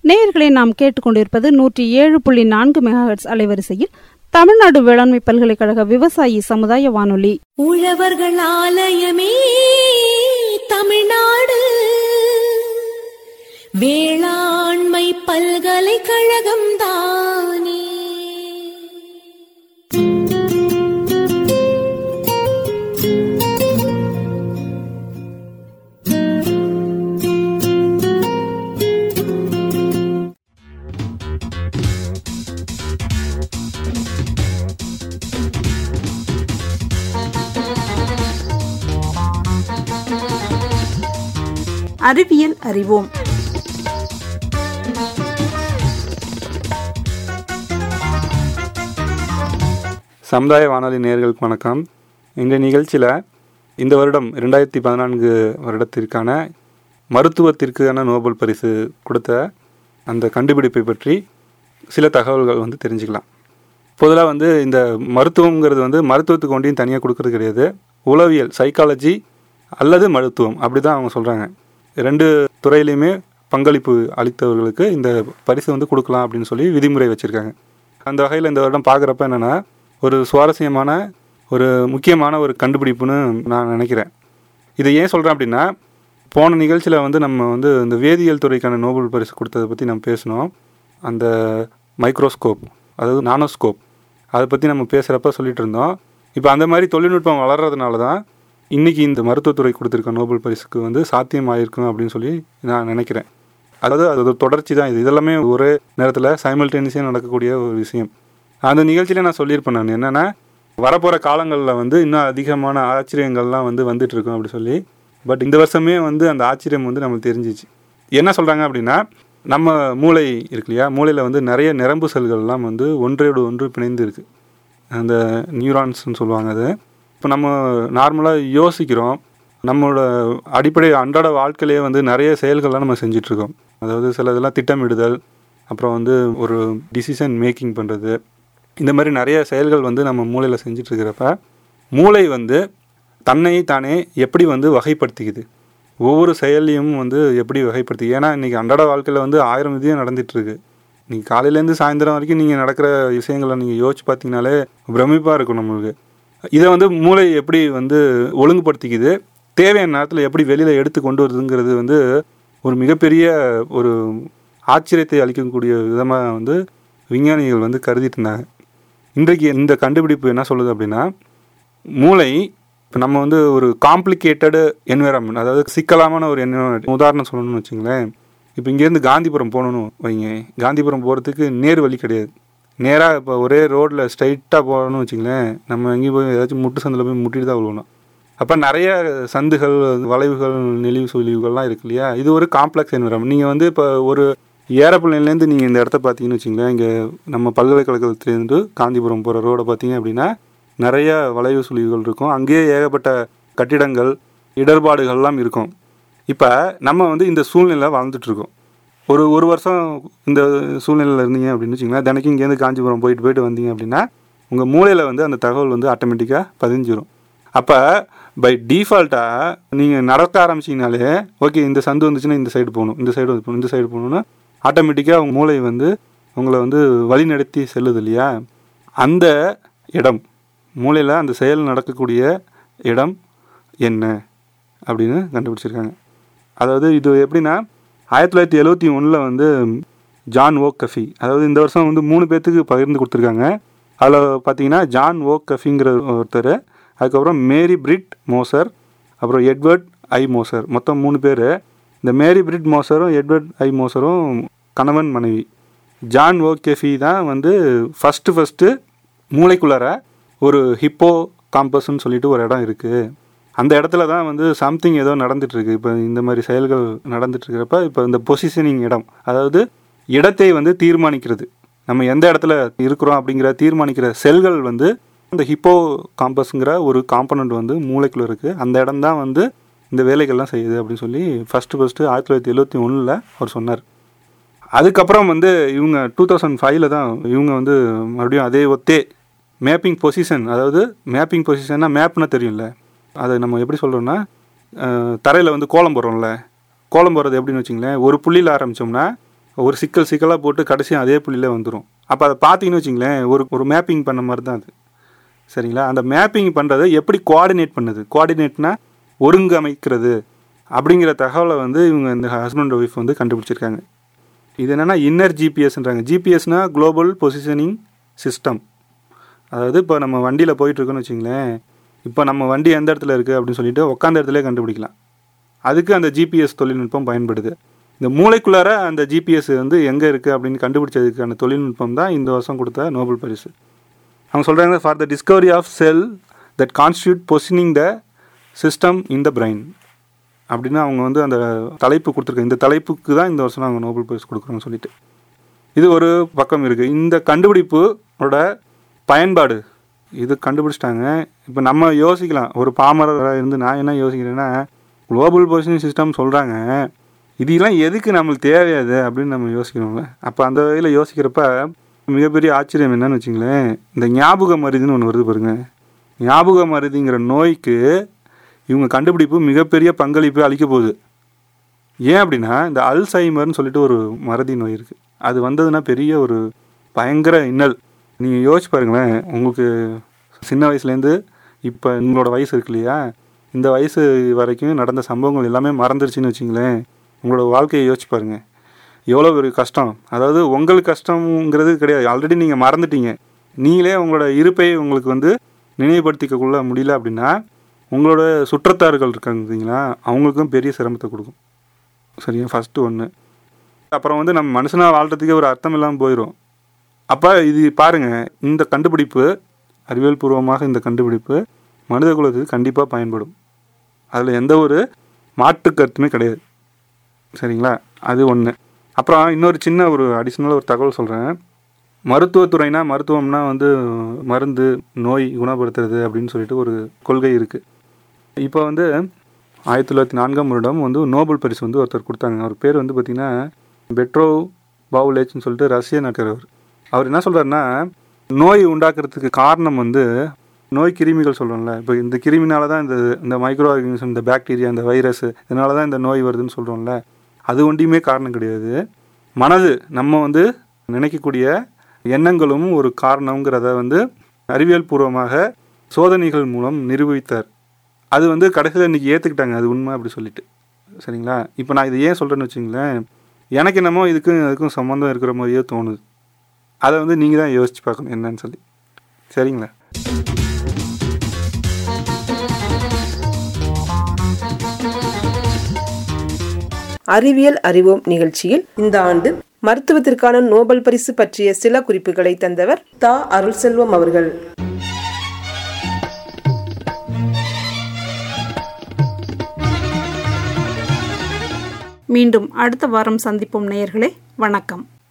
நேயர்களை நாம் கேட்டுக்கொண்டிருப்பது நூற்றி ஏழு புள்ளி நான்கு மெகாஹெட்ஸ் அலைவரிசையில் தமிழ்நாடு வேளாண்மை பல்கலைக்கழக விவசாயி சமுதாய வானொலி உழவர்கள் ஆலயமே தமிழ்நாடு வேளாண்மை பல்கலைக்கழகம் தானே அறிவியல் அறிவோம் சமுதாய வானொலி நேயர்களுக்கு வணக்கம் இந்த நிகழ்ச்சியில் இந்த வருடம் ரெண்டாயிரத்தி பதினான்கு வருடத்திற்கான மருத்துவத்திற்கான நோபல் பரிசு கொடுத்த அந்த கண்டுபிடிப்பை பற்றி சில தகவல்கள் வந்து தெரிஞ்சுக்கலாம் பொதுவாக வந்து இந்த மருத்துவங்கிறது வந்து மருத்துவத்துக்கு ஒன்றையும் தனியாக கொடுக்கறது கிடையாது உளவியல் சைக்காலஜி அல்லது மருத்துவம் அப்படி தான் அவங்க சொல்கிறாங்க ரெண்டு துறையிலையுமே பங்களிப்பு அளித்தவர்களுக்கு இந்த பரிசு வந்து கொடுக்கலாம் அப்படின்னு சொல்லி விதிமுறை வச்சுருக்காங்க அந்த வகையில் இந்த வருடம் பார்க்குறப்ப என்னென்னா ஒரு சுவாரஸ்யமான ஒரு முக்கியமான ஒரு கண்டுபிடிப்புன்னு நான் நினைக்கிறேன் இதை ஏன் சொல்கிறேன் அப்படின்னா போன நிகழ்ச்சியில் வந்து நம்ம வந்து இந்த வேதியியல் துறைக்கான நோபல் பரிசு கொடுத்ததை பற்றி நம்ம பேசினோம் அந்த மைக்ரோஸ்கோப் அதாவது நானோஸ்கோப் அதை பற்றி நம்ம பேசுகிறப்ப சொல்லிட்டு இருந்தோம் இப்போ அந்த மாதிரி தொழில்நுட்பம் வளர்கிறதுனால தான் இன்றைக்கி இந்த மருத்துவத்துறை கொடுத்துருக்க நோபல் பரிசுக்கு வந்து சாத்தியமாயிருக்கும் அப்படின்னு சொல்லி நான் நினைக்கிறேன் அதாவது அது ஒரு தொடர்ச்சி தான் இது இதெல்லாமே ஒரே நேரத்தில் சைமல்டேனியஸாக நடக்கக்கூடிய ஒரு விஷயம் அந்த நிகழ்ச்சியில் நான் சொல்லியிருப்பேன் நான் என்னென்னா வரப்போகிற காலங்களில் வந்து இன்னும் அதிகமான ஆச்சரியங்கள்லாம் வந்து வந்துட்டு இருக்கும் அப்படி சொல்லி பட் இந்த வருஷமே வந்து அந்த ஆச்சரியம் வந்து நம்மளுக்கு தெரிஞ்சிச்சு என்ன சொல்கிறாங்க அப்படின்னா நம்ம மூளை இருக்கு இல்லையா மூளையில் வந்து நிறைய நரம்பு செல்கள்லாம் வந்து ஒன்றோடு ஒன்று பிணைந்து இருக்குது அந்த நியூரான்ஸ்னு சொல்லுவாங்க அது இப்போ நம்ம நார்மலாக யோசிக்கிறோம் நம்மளோட அடிப்படை அன்றாட வாழ்க்கையிலேயே வந்து நிறைய செயல்கள்லாம் நம்ம செஞ்சிட்ருக்கோம் அதாவது சில இதெல்லாம் திட்டமிடுதல் அப்புறம் வந்து ஒரு டிசிஷன் மேக்கிங் பண்ணுறது இந்த மாதிரி நிறைய செயல்கள் வந்து நம்ம மூளையில் செஞ்சிட்ருக்கிறப்ப மூளை வந்து தன்னை தானே எப்படி வந்து வகைப்படுத்திக்குது ஒவ்வொரு செயலையும் வந்து எப்படி வகைப்படுத்தி ஏன்னா இன்றைக்கி அன்றாட வாழ்க்கையில் வந்து ஆயிரம் விதியம் நடந்துகிட்ருக்கு நீங்கள் காலையிலேருந்து சாயந்தரம் வரைக்கும் நீங்கள் நடக்கிற விஷயங்களை நீங்கள் யோசிச்சு பார்த்தீங்கனாலே பிரமிப்பாக இருக்கும் நம்மளுக்கு இதை வந்து மூளை எப்படி வந்து ஒழுங்குபடுத்திக்குது தேவையான நேரத்தில் எப்படி வெளியில் எடுத்து கொண்டு வருதுங்கிறது வந்து ஒரு மிகப்பெரிய ஒரு ஆச்சரியத்தை அளிக்கக்கூடிய விதமாக வந்து விஞ்ஞானிகள் வந்து கருதிட்டு இருந்தாங்க இன்றைக்கு இந்த கண்டுபிடிப்பு என்ன சொல்லுது அப்படின்னா மூளை இப்போ நம்ம வந்து ஒரு காம்ப்ளிகேட்டடு என்விரான்மெண்ட் அதாவது சிக்கலாமான ஒரு என்விரான்மெண்ட் உதாரணம் சொல்லணும்னு வச்சுங்களேன் இப்போ இங்கேருந்து காந்திபுரம் போகணும் வைங்க காந்திபுரம் போகிறதுக்கு நேர் வழி கிடையாது நேராக இப்போ ஒரே ரோட்டில் ஸ்ட்ரைட்டாக போகணும்னு வச்சுங்களேன் நம்ம எங்கேயும் போய் ஏதாச்சும் முட்டு சந்தில் போய் முட்டிட்டு தான் விழுவணும் அப்போ நிறைய சந்துகள் வளைவுகள் நெளிவு சுழிவுகள்லாம் இருக்கு இல்லையா இது ஒரு காம்ப்ளெக்ஸ் என்விரான்மெண்ட் நீங்கள் வந்து இப்போ ஒரு ஏரோப்ளேன்லேருந்து நீங்கள் இந்த இடத்த பார்த்தீங்கன்னு வச்சுங்களேன் இங்கே நம்ம பல்கலைக்கழகத்துலேருந்து காந்திபுரம் போகிற ரோடை பார்த்தீங்க அப்படின்னா நிறைய வளைவு சுழிவுகள் இருக்கும் அங்கேயே ஏகப்பட்ட கட்டிடங்கள் இடர்பாடுகள்லாம் இருக்கும் இப்போ நம்ம வந்து இந்த சூழ்நிலை வாழ்ந்துட்டுருக்கோம் ஒரு ஒரு வருஷம் இந்த சூழ்நிலையில் இருந்தீங்க அப்படின்னு வச்சுங்களேன் தினைக்கும் இங்கேருந்து காஞ்சிபுரம் போயிட்டு போயிட்டு வந்தீங்க அப்படின்னா உங்கள் மூளையில் வந்து அந்த தகவல் வந்து ஆட்டோமேட்டிக்காக பதிஞ்சிரும் அப்போ பை டிஃபால்ட்டாக நீங்கள் நடக்க ஆரம்பிச்சிங்கனாலே ஓகே இந்த சந்து வந்துச்சுன்னா இந்த சைடு போகணும் இந்த சைடு போகணும் இந்த சைடு போகணுன்னா ஆட்டோமேட்டிக்காக உங்கள் மூளை வந்து உங்களை வந்து வழி நடத்தி செல்லுது இல்லையா அந்த இடம் மூளையில் அந்த செயல் நடக்கக்கூடிய இடம் என்ன அப்படின்னு கண்டுபிடிச்சிருக்காங்க அதாவது இது எப்படின்னா ஆயிரத்தி தொள்ளாயிரத்தி எழுவத்தி ஒன்றில் வந்து ஜான் ஓக் கஃபி அதாவது இந்த வருஷம் வந்து மூணு பேர்த்துக்கு பகிர்ந்து கொடுத்துருக்காங்க அதில் பார்த்தீங்கன்னா ஜான் ஓக் கஃபிங்கிற ஒருத்தர் அதுக்கப்புறம் மேரி பிரிட் மோசர் அப்புறம் எட்வர்ட் ஐ மோசர் மொத்தம் மூணு பேர் இந்த மேரி பிரிட் மோசரும் எட்வர்ட் ஐ மோசரும் கணவன் மனைவி ஜான் ஓ கெஃபி தான் வந்து ஃபஸ்ட்டு ஃபஸ்ட்டு மூளைக்குள்ளார ஒரு ஹிப்போ காம்பஸ்ன்னு சொல்லிட்டு ஒரு இடம் இருக்குது அந்த இடத்துல தான் வந்து சம்திங் ஏதோ நடந்துட்டுருக்கு இப்போ இந்த மாதிரி செயல்கள் நடந்துட்டுருக்கிறப்ப இப்போ இந்த பொசிஷனிங் இடம் அதாவது இடத்தை வந்து தீர்மானிக்கிறது நம்ம எந்த இடத்துல இருக்கிறோம் அப்படிங்கிற தீர்மானிக்கிற செல்கள் வந்து இந்த ஹிப்போ காம்பஸ்ங்கிற ஒரு காம்பனண்ட் வந்து மூளைக்குள்ள இருக்குது அந்த இடம் தான் வந்து இந்த வேலைகள்லாம் செய்யுது அப்படின்னு சொல்லி ஃபஸ்ட்டு ஃபஸ்ட்டு ஆயிரத்தி தொள்ளாயிரத்தி எழுபத்தி ஒன்றில் அவர் சொன்னார் அதுக்கப்புறம் வந்து இவங்க டூ தௌசண்ட் ஃபைவ்ல தான் இவங்க வந்து மறுபடியும் அதே ஒத்தே மேப்பிங் பொசிஷன் அதாவது மேப்பிங் பொசிஷன்னா மேப்னா தெரியும்ல அதை நம்ம எப்படி சொல்கிறோம்னா தரையில் வந்து கோலம் போடுறோம்ல கோலம் போடுறது எப்படின்னு வச்சிங்களேன் ஒரு புள்ளியில் ஆரம்பித்தோம்னா ஒரு சிக்கல் சிக்கலாக போட்டு கடைசி அதே புள்ளியில் வந்துடும் அப்போ அதை பார்த்தீங்கன்னு வச்சிங்களேன் ஒரு ஒரு மேப்பிங் பண்ண மாதிரி தான் அது சரிங்களா அந்த மேப்பிங் பண்ணுறதை எப்படி கோஆர்டினேட் பண்ணுது கோஆர்டினேட்னா ஒருங்கமைக்கிறது அப்படிங்கிற தகவலை வந்து இவங்க இந்த ஹஸ்பண்ட் ஒய்ஃப் வந்து கண்டுபிடிச்சிருக்காங்க இது என்னென்னா இன்னர் ஜிபிஎஸ்ன்றாங்க ஜிபிஎஸ்னா குளோபல் பொசிஷனிங் சிஸ்டம் அதாவது இப்போ நம்ம வண்டியில் போயிட்டுருக்கோன்னு வச்சிங்களேன் இப்போ நம்ம வண்டி எந்த இடத்துல இருக்குது அப்படின்னு சொல்லிட்டு உட்காந்த இடத்துல கண்டுபிடிக்கலாம் அதுக்கு அந்த ஜிபிஎஸ் தொழில்நுட்பம் பயன்படுது இந்த மூளைக்குள்ளார அந்த ஜிபிஎஸ் வந்து எங்கே இருக்குது அப்படின்னு கண்டுபிடிச்சதுக்கான தொழில்நுட்பம் தான் இந்த வருஷம் கொடுத்த நோபல் பரிசு அவங்க சொல்கிறாங்க for the discovery of cell that constitute positioning the system in the brain அப்படின்னு அவங்க வந்து அந்த தலைப்பு கொடுத்துருக்காங்க இந்த தலைப்புக்கு தான் இந்த வருஷம் நாங்கள் நோபல் பரிசு கொடுக்குறோம்னு சொல்லிட்டு இது ஒரு பக்கம் இருக்குது இந்த கண்டுபிடிப்போட பயன்பாடு இது கண்டுபிடிச்சிட்டாங்க இப்போ நம்ம யோசிக்கலாம் ஒரு பாமரராக இருந்து நான் என்ன யோசிக்கிறேன்னா குளோபல் பொசிஷன் சிஸ்டம் சொல்கிறாங்க இதெல்லாம் எதுக்கு நம்மளுக்கு தேவையாது அப்படின்னு நம்ம யோசிக்கணும்ல அப்போ அந்த வகையில் யோசிக்கிறப்ப மிகப்பெரிய ஆச்சரியம் என்னன்னு வச்சுங்களேன் இந்த ஞாபக மருதின்னு ஒன்று வருது பாருங்க ஞாபக மருதிங்கிற நோய்க்கு இவங்க கண்டுபிடிப்பு மிகப்பெரிய பங்களிப்பு அளிக்க போகுது ஏன் அப்படின்னா இந்த அல்சைமர்னு சொல்லிட்டு ஒரு மறதி நோய் இருக்குது அது வந்ததுன்னா பெரிய ஒரு பயங்கர இன்னல் நீங்கள் யோசிச்சு பாருங்களேன் உங்களுக்கு சின்ன வயசுலேருந்து இப்போ உங்களோட வயசு இருக்கு இல்லையா இந்த வயசு வரைக்கும் நடந்த சம்பவங்கள் எல்லாமே மறந்துருச்சுன்னு வச்சிங்களேன் உங்களோட வாழ்க்கையை யோசிச்சு பாருங்கள் எவ்வளோ ஒரு கஷ்டம் அதாவது உங்களுக்கு கஷ்டங்கிறது கிடையாது ஆல்ரெடி நீங்கள் மறந்துட்டீங்க நீங்களே உங்களோட இருப்பை உங்களுக்கு வந்து நினைவுபடுத்திக்கக்குள்ள முடியல அப்படின்னா உங்களோட சுற்றத்தார்கள் இருக்காங்க பார்த்தீங்களா அவங்களுக்கும் பெரிய சிரமத்தை கொடுக்கும் சரியா ஃபஸ்ட்டு ஒன்று அப்புறம் வந்து நம்ம மனுஷனாக வாழ்கிறதுக்கே ஒரு அர்த்தம் இல்லாமல் போயிடும் அப்போ இது பாருங்கள் இந்த கண்டுபிடிப்பு அறிவியல் பூர்வமாக இந்த கண்டுபிடிப்பு மனித குலத்துக்கு கண்டிப்பாக பயன்படும் அதில் எந்த ஒரு மாற்று கருத்துமே கிடையாது சரிங்களா அது ஒன்று அப்புறம் இன்னொரு சின்ன ஒரு அடிஷ்னலாக ஒரு தகவல் சொல்கிறேன் மருத்துவத்துறைனா மருத்துவம்னா வந்து மருந்து நோய் குணப்படுத்துறது அப்படின்னு சொல்லிட்டு ஒரு கொள்கை இருக்குது இப்போ வந்து ஆயிரத்தி தொள்ளாயிரத்தி நான்காம் வருடம் வந்து நோபல் பரிசு வந்து ஒருத்தர் கொடுத்தாங்க அவர் பேர் வந்து பார்த்திங்கன்னா பெட்ரோ பாவுலேச்னு சொல்லிட்டு ரஷ்ய நாட்டவர் அவர் என்ன சொல்கிறாருன்னா நோய் உண்டாக்குறதுக்கு காரணம் வந்து நோய் கிருமிகள் சொல்கிறோம்ல இப்போ இந்த கிருமினால தான் இந்த இந்த மைக்ரோ ஆர்கனிசம் இந்த பாக்டீரியா இந்த வைரஸ் இதனால தான் இந்த நோய் வருதுன்னு சொல்கிறோம்ல அது ஒன்றையுமே காரணம் கிடையாது மனது நம்ம வந்து நினைக்கக்கூடிய எண்ணங்களும் ஒரு காரணங்கிறத வந்து அறிவியல் பூர்வமாக சோதனைகள் மூலம் நிரூபித்தார் அது வந்து கடைசியில் இன்றைக்கி ஏற்றுக்கிட்டாங்க அது உண்மை அப்படி சொல்லிட்டு சரிங்களா இப்போ நான் இதை ஏன் சொல்கிறேன்னு வச்சுங்களேன் எனக்கு என்னமோ இதுக்கும் அதுக்கும் சம்மந்தம் இருக்கிற மாதிரியே தோணுது அதை வந்து நீங்கள் தான் யோசிச்சு பார்க்கணும் என்னன்னு சொல்லி சரிங்களா அறிவியல் அறிவோம் நிகழ்ச்சியில் இந்த ஆண்டு மருத்துவத்திற்கான நோபல் பரிசு பற்றிய சில குறிப்புகளை தந்தவர் தா அருள்செல்வம் அவர்கள் மீண்டும் அடுத்த வாரம் சந்திப்போம் நேயர்களே வணக்கம்